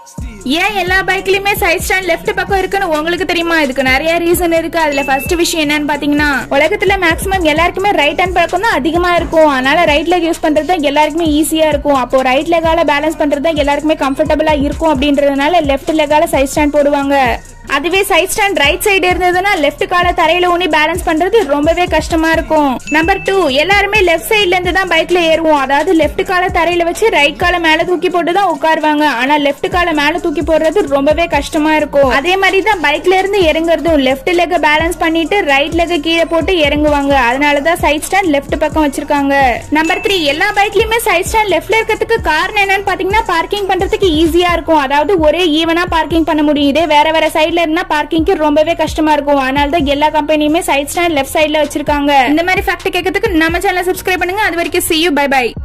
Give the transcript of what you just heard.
ஏன் எல்லா பைக்லயுமே side stand left பக்கம் இருக்குன்னு உங்களுக்கு தெரியுமா இதுக்கு நிறைய ரீசன் இருக்கு அதுல ஃபர்ஸ்ட் விஷயம் என்னன்னு பாத்தீங்கன்னா உலகத்துல மேக்ஸிமம் எல்லாருக்குமே ரைட் ஹேண்ட் பக்கம் தான் அதிகமா இருக்கும் அதனால ரைட் லெக் யூஸ் பண்றது தான் எல்லாருக்குமே ஈஸியா இருக்கும் அப்போ ரைட் லெகால பேலன்ஸ் பண்றது தான் எல்லாருக்குமே கம்ஃபர்டபுளா இருக்கும் அப்படின்றதுனால லெஃப்ட் லெகால சைட் ஸ்டாண்ட் போடுவாங்க அதுவே சைட் ஸ்டாண்ட் ரைட் சைடு இருந்ததுன்னா லெஃப்ட் கால தரையில ஊனி பேலன்ஸ் பண்றது ரொம்பவே கஷ்டமா இருக்கும் நம்பர் டூ எல்லாருமே லெஃப்ட் சைடுல இருந்து தான் பைக்ல ஏறுவோம் அதாவது லெஃப்ட் கால தரையில வச்சு ரைட் கால மேல தூக்கி போட்டு தான் உட்காருவாங்க ஆனா லெஃப்ட் கால மேல தூக்கி போடுறது ரொம்பவே கஷ்டமா இருக்கும் அதே மாதிரி தான் பைக்ல இருந்து இறங்குறதும் லெஃப்ட் லெக் பேலன்ஸ் பண்ணிட்டு ரைட் லெக் கீழே போட்டு இறங்குவாங்க அதனாலதான் சைட் ஸ்டாண்ட் லெஃப்ட் பக்கம் வச்சிருக்காங்க நம்பர் த்ரீ எல்லா பைக்லயுமே சைட் ஸ்டாண்ட் லெஃப்ட்ல இருக்கிறதுக்கு காரணம் என்னன்னு பாத்தீங்கன்னா பார்க்கிங் பண்றதுக்கு ஈஸியா இருக்கும் அதாவது ஒரே ஈவனா பார்க்கிங் பண்ண முடியும் இதே வேற வேற சைடுல இருந்தா பார்க்கிங்க்கு ரொம்பவே கஷ்டமா இருக்கும் அதனால தான் எல்லா கம்பெனியுமே சைட் ஸ்டாண்ட் லெஃப்ட் சைடுல வச்சிருக்காங்க இந்த மாதிரி ஃபேக்ட் கேட்கறதுக்கு நம்ம சேனல் சப்ஸ்கிரைப் பண்ணுங்க அது வரைக்கும் see you பை பை